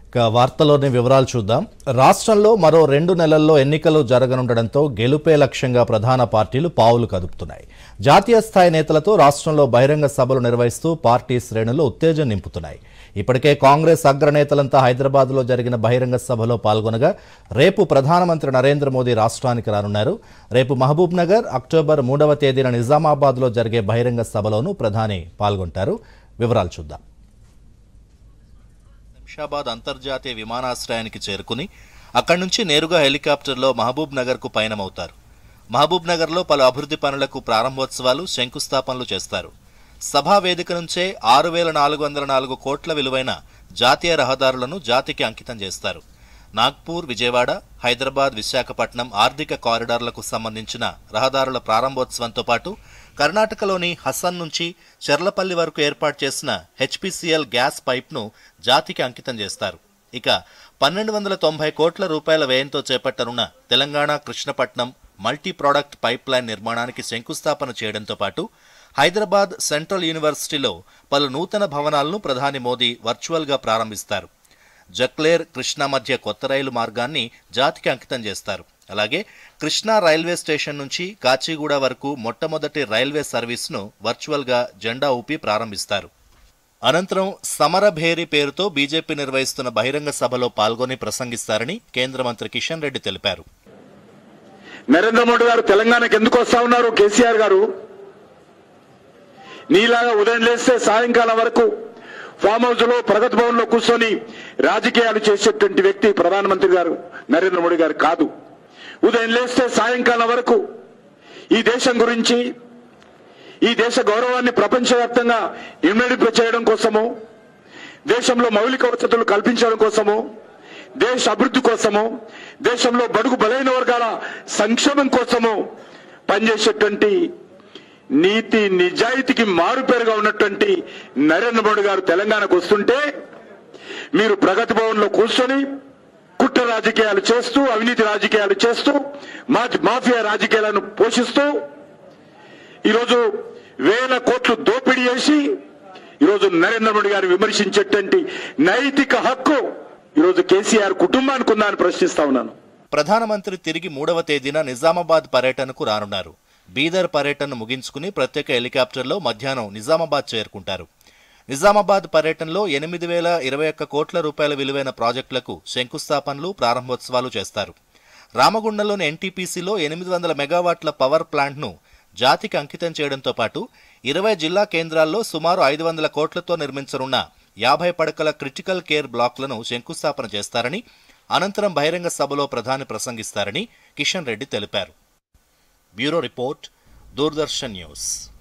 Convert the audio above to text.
ఇక వార్తలోని వివరాలు చూద్దాం రాష్ట్రంలో మరో రెండు నెలల్లో ఎన్నికలు జరగనుండడంతో గెలుపే లక్ష్యంగా ప్రధాన పార్టీలు పావులు కదుపుతున్నాయి జాతీయ స్థాయి నేతలతో రాష్ట్రంలో బహిరంగ సభలు నిర్వహిస్తూ పార్టీ శ్రేణులు ఉత్తేజం నింపుతున్నాయి ఇప్పటికే కాంగ్రెస్ అగ్రనేతలంతా హైదరాబాద్లో జరిగిన బహిరంగ సభలో పాల్గొనగా రేపు ప్రధానమంత్రి నరేంద్ర మోదీ రాష్ట్రానికి రానున్నారు రేపు మహబూబ్ నగర్ అక్టోబర్ మూడవ తేదీన నిజామాబాద్లో జరిగే బహిరంగ సభలోనూ ప్రధాని పాల్గొంటారు వివరాలు చూద్దాం శంషాబాద్ అంతర్జాతీయ విమానాశ్రయానికి చేరుకుని అక్కడి నుంచి నేరుగా హెలికాప్టర్లో మహబూబ్ నగర్కు పయనమవుతారు మహబూబ్ నగర్లో పలు అభివృద్ధి పనులకు ప్రారంభోత్సవాలు శంకుస్థాపనలు చేస్తారు సభా వేదిక నుంచే ఆరు వేల నాలుగు వందల నాలుగు కోట్ల విలువైన జాతీయ రహదారులను జాతికి అంకితం చేస్తారు నాగ్పూర్ విజయవాడ హైదరాబాద్ విశాఖపట్నం ఆర్థిక కారిడార్లకు సంబంధించిన రహదారుల ప్రారంభోత్సవంతో పాటు కర్ణాటకలోని హసన్ నుంచి చెర్లపల్లి వరకు ఏర్పాటు చేసిన హెచ్పిసిఎల్ గ్యాస్ పైప్ను జాతికి అంకితం చేస్తారు ఇక పన్నెండు వందల తొంభై కోట్ల రూపాయల వ్యయంతో చేపట్టనున్న Telangana Krishnapatnam multi product pipeline నిర్మాణానికి శంకుస్థాపన చేయడంతో పాటు హైదరాబాద్ సెంట్రల్ యూనివర్సిటీలో పలు నూతన భవనాలను ప్రధాని మోదీ వర్చువల్గా ప్రారంభిస్తారు జక్లేర్ కృష్ణా మధ్య కొత్త రైలు మార్గాన్ని జాతికి అంకితం చేస్తారు అలాగే కృష్ణా రైల్వే స్టేషన్ నుంచి కాచిగూడ వరకు మొట్టమొదటి రైల్వే సర్వీస్ను వర్చువల్గా జెండా ఊపి ప్రారంభిస్తారు అనంతరం సమరభేరి పేరుతో బీజేపీ నిర్వహిస్తున్న బహిరంగ సభలో పాల్గొని ప్రసంగిస్తారని కేంద్ర మంత్రి కిషన్ రెడ్డి తెలిపారు నరేంద్ర మోడీ గారు తెలంగాణకు ఎందుకు వస్తా ఉన్నారు కేసీఆర్ గారు నీలాగా ఉదయం లేస్తే సాయంకాలం వరకు ఫామ్ హౌస్ లో ప్రగతి భవన్ లో కూర్చొని రాజకీయాలు చేసేటువంటి వ్యక్తి ప్రధానమంత్రి గారు నరేంద్ర మోడీ గారు కాదు ఉదయం లేస్తే సాయంకాలం వరకు ఈ దేశం గురించి ఈ దేశ గౌరవాన్ని ప్రపంచవ్యాప్తంగా ఇమ్యూనిటీ చేయడం కోసము దేశంలో మౌలిక వసతులు కల్పించడం కోసము దేశ అభివృద్ధి కోసము దేశంలో బడుగు బలైన వర్గాల సంక్షేమం కోసము పనిచేసేటువంటి నీతి నిజాయితీకి మారుపేరుగా ఉన్నటువంటి నరేంద్ర మోడీ గారు తెలంగాణకు వస్తుంటే మీరు ప్రగతి భవన్ లో కూర్చొని కుట్ర రాజకీయాలు చేస్తూ అవినీతి రాజకీయాలు చేస్తూ మా- మాఫియా రాజకీయాలను పోషిస్తూ ఈరోజు వేల కోట్లు దోపిడీ చేసి ఈరోజు నరేంద్ర మోడీ గారు విమర్శించేటువంటి నైతిక హక్కు ఈరోజు కేసీఆర్ కుటుంబానికి ఉందా అని ప్రశ్నిస్తా ఉన్నాను ప్రధానమంత్రి తిరిగి మూడవ తేదీన నిజామాబాద్ పర్యటనకు రానున్నారు బీదర్ పర్యటన ముగించుకుని ప్రత్యేక హెలికాప్టర్లో మధ్యాహ్నం నిజామాబాద్ చేరుకుంటారు నిజామాబాద్ పర్యటనలో ఎనిమిది వేల ఇరవై ఒక్క కోట్ల రూపాయల విలువైన ప్రాజెక్టులకు శంకుస్థాపనలు ప్రారంభోత్సవాలు చేస్తారు రామగుండంలోని ఎన్టీపీసీలో ఎనిమిది వందల మెగావాట్ల పవర్ ప్లాంట్ను జాతికి అంకితం చేయడంతో పాటు ఇరవై జిల్లా కేంద్రాల్లో సుమారు ఐదు వందల కోట్లతో నిర్మించనున్న యాభై పడకల క్రిటికల్ కేర్ బ్లాక్లను శంకుస్థాపన చేస్తారని అనంతరం బహిరంగ సభలో ప్రధాని ప్రసంగిస్తారని కిషన్ రెడ్డి తెలిపారు బ్యూరో రిపోర్ట్ దూరదర్శన్ న్యూస్